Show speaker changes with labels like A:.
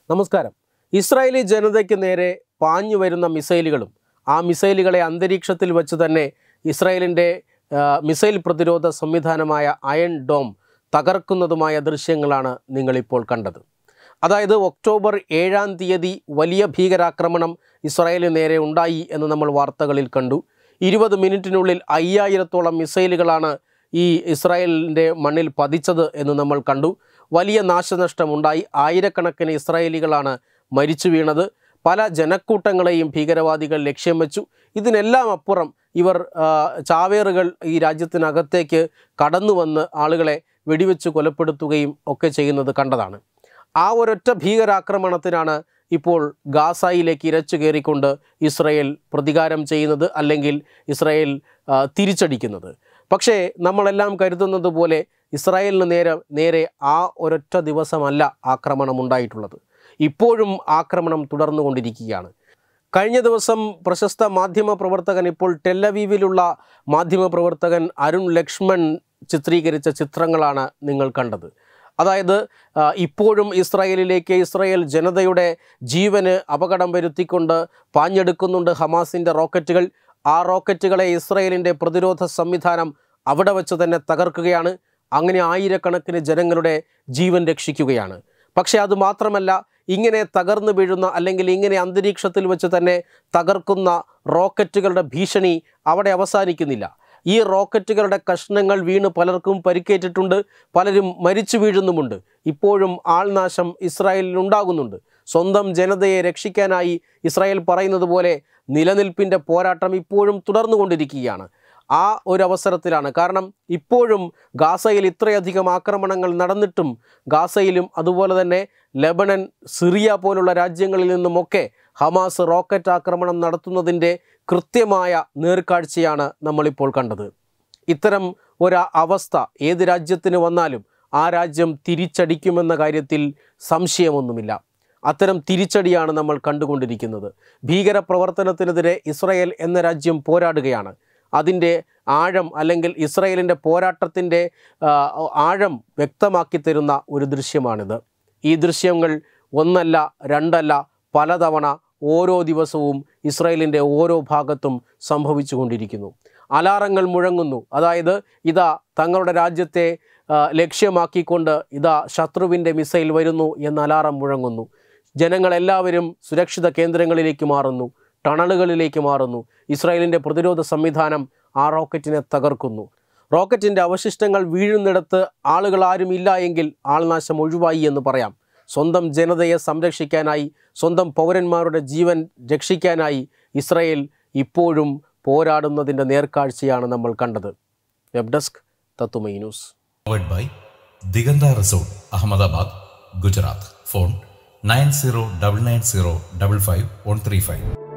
A: നമസ്കാരം ഇസ്രായേലി ജനതയ്ക്ക് നേരെ പാഞ്ഞു വരുന്ന മിസൈലുകളും ആ മിസൈലുകളെ അന്തരീക്ഷത്തിൽ വെച്ച് തന്നെ ഇസ്രായേലിൻ്റെ ആ, മിസൈൽ പ്രതിരോധ സംവിധാനമായ അയൺ ഡോം തകർക്കുന്നതുമായ ദൃശ്യങ്ങളാണ് നിങ്ങളിപ്പോൾ കണ്ടത് അതായത് ഒക്ടോബർ ഏഴാം തീയതി വലിയ ഭീകരാക്രമണം ഇസ്രായേലിന് നേരെ ഉണ്ടായി എന്ന് നമ്മൾ വാർത്തകളിൽ കണ്ടു ഇരുപത് മിനിറ്റിനുള്ളിൽ അയ്യായിരത്തോളം മിസൈലുകളാണ് ഈ ഇസ്രായേലിൻ്റെ മണ്ണിൽ പതിച്ചത് എന്ന് നമ്മൾ കണ്ടു വലിയ നാശനഷ്ടമുണ്ടായി ആയിരക്കണക്കിന് ഇസ്രായേലികളാണ് മരിച്ചു വീണത് പല ജനക്കൂട്ടങ്ങളെയും ഭീകരവാദികൾ ലക്ഷ്യം വെച്ചു ഇതിനെല്ലാം അപ്പുറം ഇവർ ആ, ചാവേറുകൾ ഈ രാജ്യത്തിനകത്തേക്ക് കടന്നു വന്ന് ആളുകളെ വെടിവെച്ച് കൊലപ്പെടുത്തുകയും ഒക്കെ ചെയ്യുന്നത് കണ്ടതാണ് ആ ഒരൊറ്റ ഭീകരാക്രമണത്തിനാണ് ഇപ്പോൾ ഗാസയിലേക്ക് ഇരച്ചു കയറിക്കൊണ്ട് ഇസ്രയേൽ പ്രതികാരം ചെയ്യുന്നത് അല്ലെങ്കിൽ ഇസ്രയേൽ ആ, തിരിച്ചടിക്കുന്നത് പക്ഷേ നമ്മളെല്ലാം കരുതുന്നത് പോലെ ഇസ്രായേലിന് നേരെ നേരെ ആ ഒരൊറ്റ ദിവസമല്ല ആക്രമണം ഉണ്ടായിട്ടുള്ളത് ഇപ്പോഴും ആക്രമണം തുടർന്നുകൊണ്ടിരിക്കുകയാണ് കഴിഞ്ഞ ദിവസം പ്രശസ്ത മാധ്യമ പ്രവർത്തകൻ ഇപ്പോൾ ടെല്ലവീവിലുള്ള മാധ്യമ പ്രവർത്തകൻ അരുൺ ലക്ഷ്മൺ ചിത്രീകരിച്ച ചിത്രങ്ങളാണ് നിങ്ങൾ കണ്ടത് അതായത് ആ, ഇപ്പോഴും ഇസ്രായേലിലേക്ക് ഇസ്രായേൽ ജനതയുടെ ജീവന് അപകടം വരുത്തിക്കൊണ്ട് പാഞ്ഞെടുക്കുന്നുണ്ട് ഹമാസിൻ്റെ റോക്കറ്റുകൾ ആ റോക്കറ്റുകളെ ഇസ്രായേലിൻ്റെ പ്രതിരോധ സംവിധാനം അവിടെ വെച്ച് തന്നെ തകർക്കുകയാണ് അങ്ങനെ ആയിരക്കണക്കിന് ജനങ്ങളുടെ ജീവൻ രക്ഷിക്കുകയാണ് പക്ഷേ അത് മാത്രമല്ല ഇങ്ങനെ തകർന്നു വീഴുന്ന അല്ലെങ്കിൽ ഇങ്ങനെ അന്തരീക്ഷത്തിൽ വെച്ച് തന്നെ തകർക്കുന്ന റോക്കറ്റുകളുടെ ഭീഷണി അവിടെ അവസാനിക്കുന്നില്ല ഈ റോക്കറ്റുകളുടെ കഷ്ണങ്ങൾ വീണ് പലർക്കും പരിക്കേറ്റിട്ടുണ്ട് പലരും മരിച്ചു വീഴുന്നുമുണ്ട് ഇപ്പോഴും ആൾനാശം ഇസ്രായേലിൽ ഉണ്ടാകുന്നുണ്ട് സ്വന്തം ജനതയെ രക്ഷിക്കാനായി ഇസ്രായേൽ പറയുന്നത് പോലെ നിലനിൽപ്പിൻ്റെ പോരാട്ടം ഇപ്പോഴും തുടർന്നുകൊണ്ടിരിക്കുകയാണ് ആ ഒരു അവസരത്തിലാണ് കാരണം ഇപ്പോഴും ഗാസയിൽ ഇത്രയധികം ആക്രമണങ്ങൾ നടന്നിട്ടും ഗാസയിലും അതുപോലെ തന്നെ ലെബനൻ സിറിയ പോലുള്ള രാജ്യങ്ങളിൽ നിന്നുമൊക്കെ ഹമാസ് റോക്കറ്റ് ആക്രമണം നടത്തുന്നതിൻ്റെ കൃത്യമായ നേർക്കാഴ്ചയാണ് നമ്മളിപ്പോൾ കണ്ടത് ഇത്തരം ഒരു അവസ്ഥ ഏത് രാജ്യത്തിന് വന്നാലും ആ രാജ്യം തിരിച്ചടിക്കുമെന്ന കാര്യത്തിൽ സംശയമൊന്നുമില്ല അത്തരം തിരിച്ചടിയാണ് നമ്മൾ കണ്ടുകൊണ്ടിരിക്കുന്നത് ഭീകരപ്രവർത്തനത്തിനെതിരെ ഇസ്രയേൽ എന്ന രാജ്യം പോരാടുകയാണ് അതിൻ്റെ ആഴം അല്ലെങ്കിൽ ഇസ്രയേലിൻ്റെ പോരാട്ടത്തിൻ്റെ ആ, ആഴം വ്യക്തമാക്കി തരുന്ന ഒരു ദൃശ്യമാണിത് ഈ ദൃശ്യങ്ങൾ ഒന്നല്ല രണ്ടല്ല പലതവണ ഓരോ ദിവസവും ഇസ്രയേലിൻ്റെ ഓരോ ഭാഗത്തും സംഭവിച്ചു കൊണ്ടിരിക്കുന്നു അലാറങ്ങൾ മുഴങ്ങുന്നു അതായത് ഇതാ തങ്ങളുടെ രാജ്യത്തെ ആ, ലക്ഷ്യമാക്കിക്കൊണ്ട് ഇതാ ശത്രുവിൻ്റെ മിസൈൽ വരുന്നു എന്ന അലാറം മുഴങ്ങുന്നു ജനങ്ങളെല്ലാവരും സുരക്ഷിത കേന്ദ്രങ്ങളിലേക്ക് മാറുന്നു ടണലുകളിലേക്ക് മാറുന്നു ഇസ്രായേലിൻ്റെ പ്രതിരോധ സംവിധാനം ആ റോക്കറ്റിനെ തകർക്കുന്നു റോക്കറ്റിൻ്റെ അവശിഷ്ടങ്ങൾ വീഴുന്നിടത്ത് ആളുകൾ ആരും ഇല്ല എങ്കിൽ ആൾനാശം ഒഴിവായി എന്ന് പറയാം സ്വന്തം ജനതയെ സംരക്ഷിക്കാനായി സ്വന്തം പൗരന്മാരുടെ ജീവൻ രക്ഷിക്കാനായി ഇസ്രായേൽ ഇപ്പോഴും പോരാടുന്നതിൻ്റെ നേർക്കാഴ്ചയാണ് നമ്മൾ കണ്ടത് വെബ് ഡെസ്ക് തത്തുമൈ news
B: powered by Diganta Resort, Ahmedabad, Gujarat. Phone 9099055135.